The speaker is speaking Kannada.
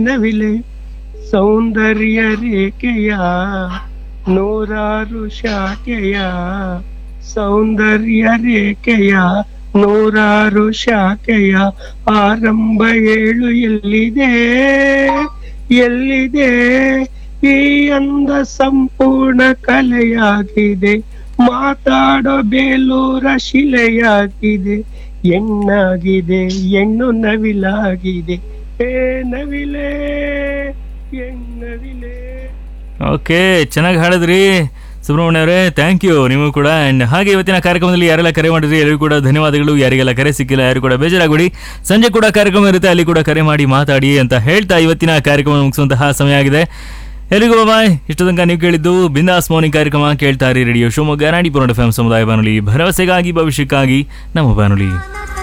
ನವಿಲೆ ಸೌಂದರ್ಯ ರೇಖೆಯ ನೂರಾರು ಶಾಖೆಯ ಸೌಂದರ್ಯ ರೇಖೆಯ ನೂರಾರು ಶಾಖೆಯ ಆರಂಭ ಏಳು ಎಲ್ಲಿದೆ ಎಲ್ಲಿದೆ ಈ ಅಂದ ಸಂಪೂರ್ಣ ಕಲೆಯಾಗಿದೆ ಮಾತಾಡೋ ಬೇಲೂರ ಶಿಲೆಯಾಗಿದೆ ಹೆಣ್ಣಾಗಿದೆ ಹೆಣ್ಣು ನವಿಲಾಗಿದೆ ಏ ನವಿಲೆ ಹೆಣ್ಣವಿಲೆ ಓಕೆ ಚೆನ್ನಾಗಿ ಹಾಡಿದ್ರಿ ಸುಬ್ರಹ್ಮಣ್ಯ ಅವರೇ ಥ್ಯಾಂಕ್ ಯು ನೀವು ಕೂಡ ಆ್ಯಂಡ್ ಹಾಗೆ ಇವತ್ತಿನ ಕಾರ್ಯಕ್ರಮದಲ್ಲಿ ಯಾರೆಲ್ಲ ಕರೆ ಮಾಡಿದ್ರಿ ಎಲ್ಲರಿಗೂ ಕೂಡ ಧನ್ಯವಾದಗಳು ಯಾರಿಗೆಲ್ಲ ಕರೆ ಸಿಕ್ಕಿಲ್ಲ ಯಾರು ಕೂಡ ಬೇಜಾರಾಗಬೇಡಿ ಸಂಜೆ ಕೂಡ ಕಾರ್ಯಕ್ರಮ ಇರುತ್ತೆ ಅಲ್ಲಿ ಕೂಡ ಕರೆ ಮಾಡಿ ಮಾತಾಡಿ ಅಂತ ಹೇಳ್ತಾ ಇವತ್ತಿನ ಕಾರ್ಯಕ್ರಮ ಮುಗಿಸುವಂತಹ ಸಮಯ ಆಗಿದೆ ಎಲ್ಲಿಗೂ ಬಾಯ್ ಇಷ್ಟು ತನಕ ನೀವು ಕೇಳಿದ್ದು ಬಿಂದಾಸ್ ಮಾರ್ನಿಂಗ್ ಕಾರ್ಯಕ್ರಮ ಕೇಳ್ತಾ ಇರಿ ರೇಡಿಯೋ ಶಿವಮೊಗ್ಗ ನಾಡಿ ಪುರಾಣ ಎಫ್ ಸಮುದಾಯ ಬಾನುಲಿ ಭರವಸೆಗಾಗಿ ಭವಿಷ್ಯಕ್ಕಾಗಿ ನಮ್ಮ ಬಾನುಲಿ ಕನಕ